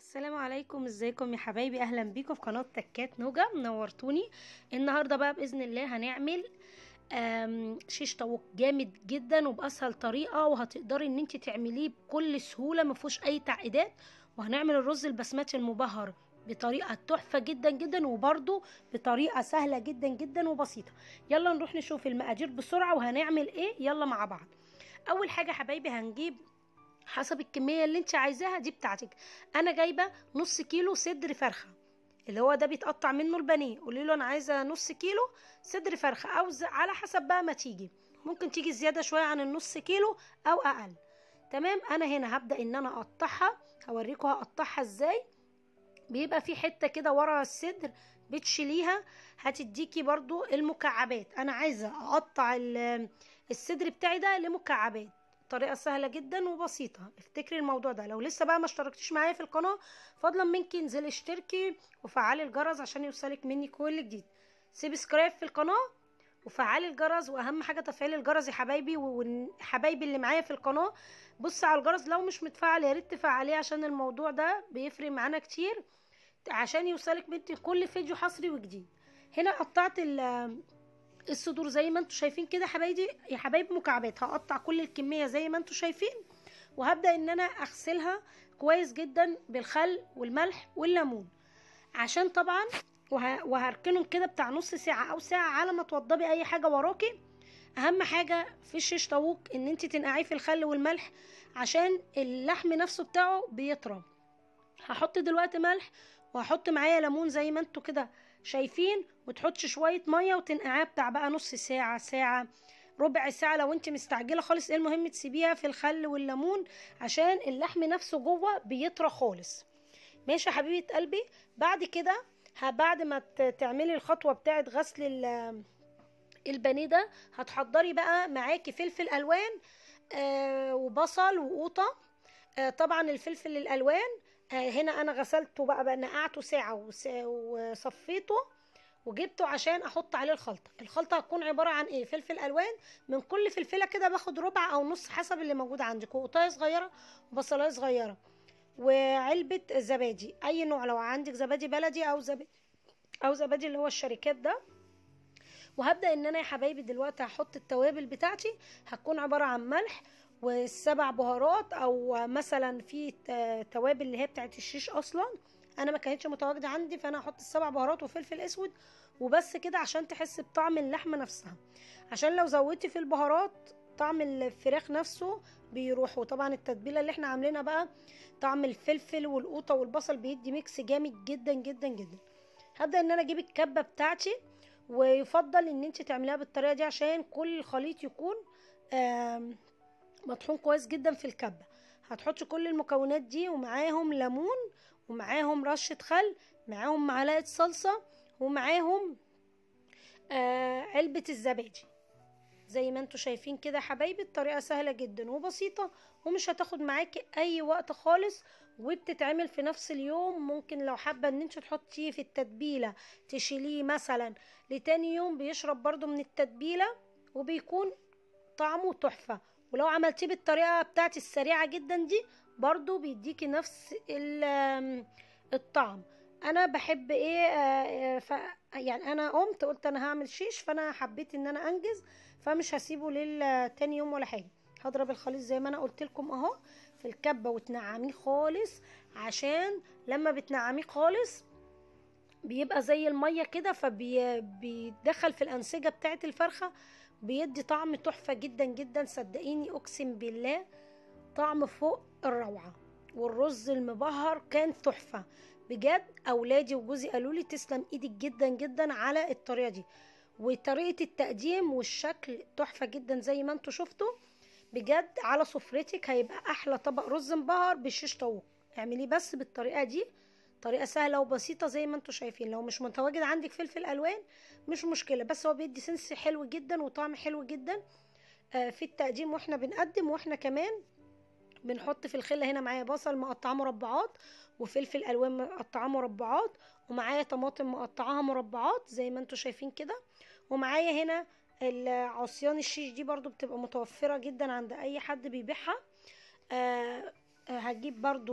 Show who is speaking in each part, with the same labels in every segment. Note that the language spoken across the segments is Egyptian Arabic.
Speaker 1: السلام عليكم ازيكم يا حبايبي اهلا بيكم في قناه تكات نوجا منورتوني النهارده بقى باذن الله هنعمل آم، شيش طاووق جامد جدا وباسهل طريقه وهتقدري ان انت تعمليه بكل سهوله ما فيهوش اي تعقيدات وهنعمل الرز البسمتي المبهر بطريقه تحفه جدا جدا وبرده بطريقه سهله جدا جدا وبسيطه يلا نروح نشوف المقادير بسرعه وهنعمل ايه يلا مع بعض اول حاجه حبايبي هنجيب حسب الكميه اللي انت عايزاها دي بتاعتك انا جايبه نص كيلو صدر فرخه اللي هو ده بيتقطع منه البانيه قولي له انا عايزه نص كيلو صدر فرخه او ز- على حسب بقى ما تيجي ممكن تيجي زياده شويه عن النص كيلو او اقل تمام انا هنا هبدا ان انا اقطعها هوريكم هقطعها ازاي بيبقى في حته كده ورا الصدر بتشيليها هتديكي برضو المكعبات انا عايزه اقطع ال- الصدر بتاعي ده لمكعبات طريقه سهله جدا وبسيطه افتكري الموضوع ده لو لسه بقى ما اشتركتيش معايا في القناه فضلا منك انزلي اشتركي وفعلي الجرس عشان يوصلك مني كل جديد سبسكرايب في القناه وفعلي الجرس واهم حاجه تفعيل الجرس يا حبايبي وحبايبي اللي معايا في القناه بص على الجرس لو مش متفعل يا ريت تفعليه عشان الموضوع ده بيفرق معانا كتير عشان يوصلك مني كل فيديو حصري وجديد هنا قطعت ال- الصدور زي ما انتم شايفين كده حبايبي يا حبايبي مكعبات هقطع كل الكميه زي ما انتم شايفين وهبدا ان انا اغسلها كويس جدا بالخل والملح والليمون عشان طبعا وه... وهركنهم كده بتاع نص ساعه او ساعه على ما توضبي اي حاجه وراكي اهم حاجه في الشيش طاووق ان انت تنقعيه في الخل والملح عشان اللحم نفسه بتاعه بيطرى هحط دلوقتي ملح وهحط معايا ليمون زي ما انتوا كده شايفين وتحطش شويه ميه وتنقعها بتاع بقى نص ساعه ساعه ربع ساعه لو انت مستعجله خالص ايه المهم تسيبيها في الخل والليمون عشان اللحم نفسه جوه بيطرى خالص ماشي يا حبيبه قلبي بعد كده ه- بعد ما ت- تعملي الخطوه بتاعه غسل ال- البانيه ده هتحضري بقى معاكي فلفل الوان آه وبصل وقوطه آه طبعا الفلفل الالوان آه هنا انا غسلته بقى, بقى نقعته ساعه وس- وصفيته وجبته عشان احط عليه الخلطه الخلطه هتكون عباره عن ايه فلفل الوان من كل فلفله كده باخد ربع او نص حسب اللي موجود عندك وقطايه صغيره وبصلايه صغيره وعلبه زبادي اي نوع لو عندك زبادي بلدي او زبادي او زبادي اللي هو الشركات ده وهبدا ان انا يا حبايبي دلوقتي هحط التوابل بتاعتي هتكون عباره عن ملح والسبع بهارات او مثلا في ت- توابل اللي هي بتاعت الشيش اصلا انا ما كانتش متواجده عندي فانا هحط السبع بهارات وفلفل اسود وبس كده عشان تحس بطعم اللحمه نفسها عشان لو زودتي في البهارات طعم الفراخ نفسه بيروح وطبعا التتبيله اللي احنا عاملينها بقى طعم الفلفل والقوطه والبصل بيدي ميكس جامد جدا جدا جدا هبدا ان انا اجيب الكبه بتاعتي ويفضل ان انت تعمليها بالطريقه دي عشان كل الخليط يكون آم، مطحون كويس جدا في الكبه هتحطي كل المكونات دي ومعاهم ليمون ومعاهم رشه خل معاهم معلقه صلصه ومعاهم آه علبه الزبادي زي ما انتوا شايفين كده يا حبايبي الطريقه سهله جدا وبسيطه ومش هتاخد معاكي اي وقت خالص وبتتعمل في نفس اليوم ممكن لو حابه ان انت تحطيه في التتبيله تشيليه مثلا لتاني يوم بيشرب برضو من التتبيله وبيكون طعمه تحفه ولو عملتيه بالطريقه بتاعتي السريعه جدا دي برضو بيديكي نفس ال- الطعم انا بحب ايه آه، آه، ف يعني انا قمت قلت انا هعمل شيش فانا حبيت ان انا انجز فمش هسيبه للتاني يوم ولا حاجه هضرب الخليط زي ما انا قلت لكم اهو في الكبه وتنعميه خالص عشان لما بتنعميه خالص بيبقى زي الميه كده فبيدخل في الانسجه بتاعه الفرخه بيدي طعم تحفه جدا جدا صدقيني اقسم بالله طعم فوق الروعه والرز المبهر كان تحفه بجد اولادي وجوزي قالوا لي تسلم ايدك جدا جدا على الطريقه دي وطريقه التقديم والشكل تحفه جدا زي ما انتوا شفتوا بجد على سفرتك هيبقى احلى طبق رز مبهر بالشيش طاووق اعمليه بس بالطريقه دي طريقه سهله وبسيطه زي ما انتوا شايفين لو مش متواجد عندك فلفل الوان مش مشكله بس هو بيدي سنس حلو جدا وطعم حلو جدا آه، في التقديم واحنا بنقدم واحنا كمان بنحط في الخله هنا معايا بصل مقطعاه مربعات وفلفل الوان مقطعاه مربعات ومعايا طماطم مقطعاها مربعات زي ما انتوا شايفين كده ومعايا هنا العصيان الشيش دي برضو بتبقى متوفره جدا عند اي حد بيبيعها آه آه، هجيب برضو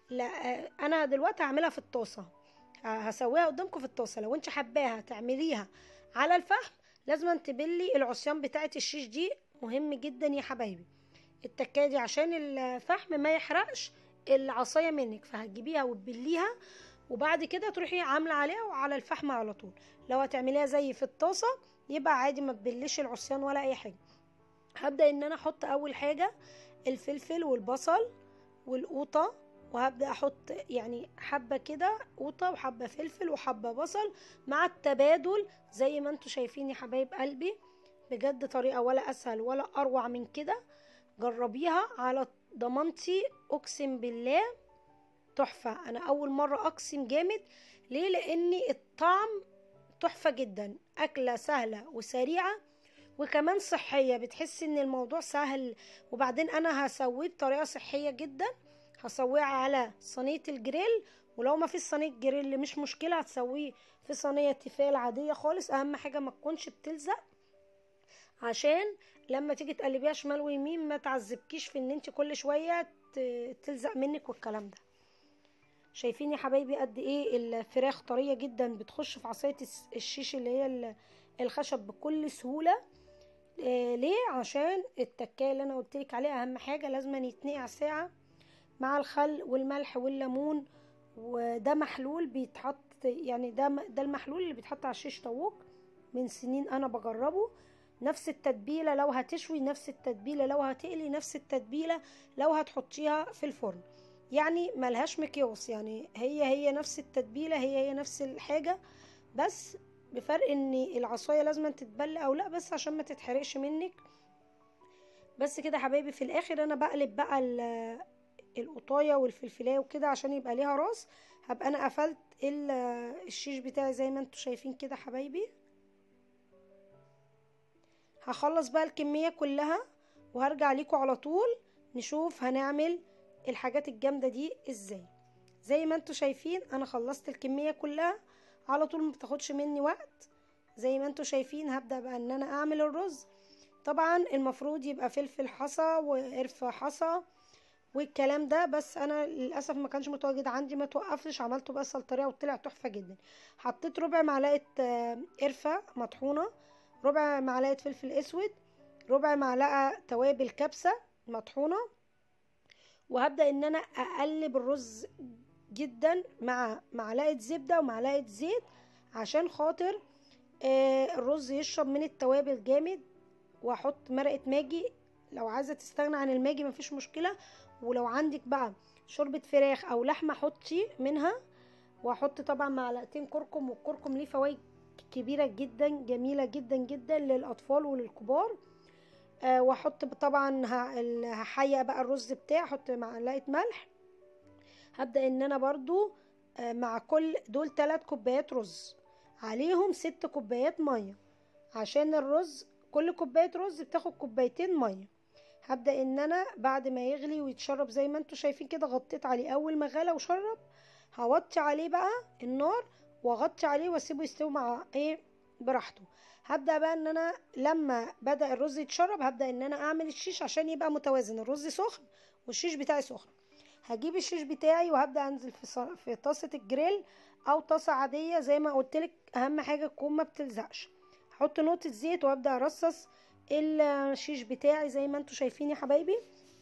Speaker 1: لا آه، انا دلوقتي هعملها في الطاسه ه- هسويها قدامكم في الطاسه لو انت حباها تعمليها على الفحم لازم تبلي العصيان بتاعه الشيش دي مهم جدا يا حبايبي التكايه دي عشان الفحم ما يحرقش العصايه منك فهتجيبيها وتبليها وبعد كده تروحي عامله عليها وعلى الفحم على طول لو هتعمليها زي في الطاسه يبقى عادي ما تبليش العصيان ولا اي حاجه هبدا ان انا احط اول حاجه الفلفل والبصل والقوطه وهبدا احط يعني حبه كده قوطه وحبه فلفل وحبه بصل مع التبادل زي ما انتم شايفين يا حبايب قلبي بجد طريقه ولا اسهل ولا اروع من كده جربيها على ضمانتي اقسم بالله تحفه انا اول مره اقسم جامد ليه لان الطعم تحفه جدا اكله سهله وسريعه وكمان صحيه بتحسي ان الموضوع سهل وبعدين انا هسويه بطريقه صحيه جدا هسويه على صينيه الجريل ولو ما فيش صينيه جريل مش مشكله هتسويه في صينيه تيفال عاديه خالص اهم حاجه ما تكونش بتلزق عشان لما تيجي تقلبيها شمال ويمين ما تعذبكيش في ان انت كل شويه ت- تلزق منك والكلام ده شايفين يا حبايبي قد ايه الفراخ طريه جدا بتخش في عصايه الس- الشيش اللي هي ال- الخشب بكل سهوله آه ليه عشان التكايه اللي انا قلت لك عليها اهم حاجه لازم يتنقع ساعه مع الخل والملح والليمون وده محلول بيتحط يعني ده م- ده المحلول اللي بيتحط على الشيش طاووق من سنين انا بجربه نفس التتبيله لو هتشوي نفس التتبيله لو هتقلي نفس التتبيله لو هتحطيها في الفرن يعني ملهاش مقياس يعني هي هي نفس التتبيله هي هي نفس الحاجه بس بفرق ان العصايه لازم تتبل او لا بس عشان ما تتحرقش منك بس كده يا حبايبي في الاخر انا بقلب بقى ال- القطايه والفلفلايه وكده عشان يبقى ليها راس هبقى انا قفلت ال- الشيش بتاعي زي ما انتوا شايفين كده يا حبايبي هخلص بقى الكميه كلها وهرجع لكم على طول نشوف هنعمل الحاجات الجامده دي ازاي زي ما انتوا شايفين انا خلصت الكميه كلها على طول ما بتاخدش مني وقت زي ما انتوا شايفين هبدا بقى ان انا اعمل الرز طبعا المفروض يبقى فلفل حصى وقرفه حصى والكلام ده بس انا للاسف ما كانش متواجد عندي ما توقفتش عملته بس الطريقه وطلع تحفه جدا حطيت ربع معلقه آه، قرفه مطحونه ربع معلقه فلفل اسود ربع معلقه توابل كبسه مطحونه وهبدا ان انا اقلب الرز جدا مع معلقه زبده ومعلقه زيت عشان خاطر آه، الرز يشرب من التوابل جامد واحط مرقه ماجي لو عايزه تستغنى عن الماجي مفيش مشكله ولو عندك بقى شوربه فراخ او لحمه حطي منها واحط طبعا معلقتين كركم والكركم ليه فوائد كبيره جدا جميله جدا جدا للاطفال وللكبار آه واحط طبعا ه- ال- هحيق بقى الرز بتاعي احط معلقه ملح هبدا ان انا برضو آه مع كل دول تلات كوبايات رز عليهم ست كوبايات ميه عشان الرز كل كوبايه رز بتاخد كوبايتين ميه هبدا ان انا بعد ما يغلي ويتشرب زي ما انتوا شايفين كده غطيت عليه اول ما غلى وشرب هوطي عليه بقى النار واغطي عليه واسيبه يستوي مع ايه براحته هبدا بقى ان انا لما بدا الرز يتشرب هبدا ان انا اعمل الشيش عشان يبقى متوازن الرز سخن والشيش بتاعي سخن هجيب الشيش بتاعي وهبدا انزل في ص- في طاسه الجريل او طاسه عاديه زي ما قلت لك اهم حاجه تكون ما بتلزقش هحط نقطه زيت وابدا ارصص الشيش بتاعي زي ما انتوا شايفين يا حبايبي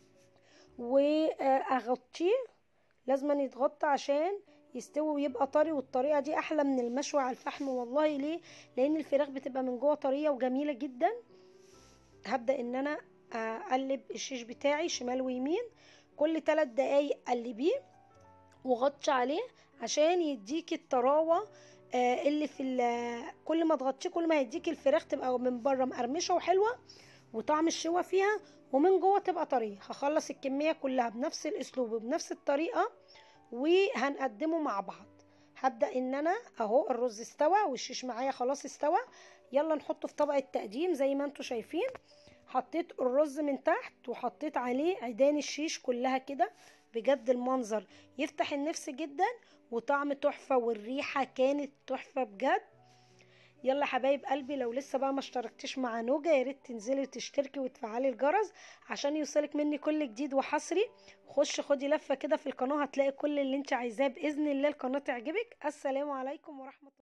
Speaker 1: واغطيه لازم يتغطى عشان يستوي ويبقى طري والطريقه دي احلى من المشوي على الفحم والله ليه لان الفراخ بتبقى من جوه طريه وجميله جدا هبدا ان انا اقلب الشيش بتاعي شمال ويمين كل ثلاث دقايق قلبيه وغطي عليه عشان يديكي الطراوه آه، اللي في ال- كل ما تغطيه كل ما يديكي الفراخ تبقى من بره مقرمشه وحلوه وطعم الشوا فيها ومن جوه تبقى طريه هخلص الكميه كلها بنفس الاسلوب وبنفس الطريقه وهنقدمه مع بعض هبدا ان انا اهو الرز استوى والشيش معايا خلاص استوى يلا نحطه في طبق التقديم زي ما انتوا شايفين حطيت الرز من تحت وحطيت عليه عيدان الشيش كلها كده بجد المنظر يفتح النفس جدا وطعم تحفة والريحة كانت تحفة بجد يلا حبايب قلبي لو لسه بقى ما اشتركتش مع نوجا يا ريت تنزلي وتشتركي وتفعلي الجرس عشان يوصلك مني كل جديد وحصري خش خدي لفه كده في القناه هتلاقي كل اللي انت عايزاه باذن الله القناه تعجبك السلام عليكم ورحمه الله